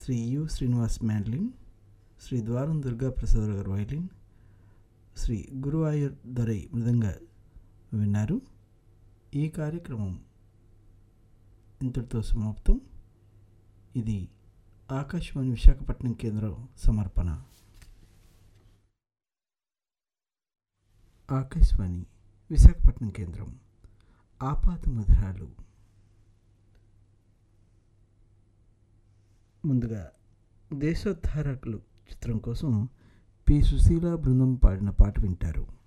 Shri U Srinivas mandolin Shri Dwaram Durga Prasad garu violin Shri Guruvayur Dorai మృదంగ విన్నారు ఈ కార్యక్రమం ఇంతటితో సమాప్తం ఇది ఆకాశవాణి విశాఖపట్నం కేంద్రం సమర్పణ ఆకాశవాణి విశాఖపట్నం కేంద్రం ఆపాత మధురాలు ముందుగా దేశోద్ధారకులు చిత్రం కోసం పి సుశీల బృందం పాడిన పాట వింటారు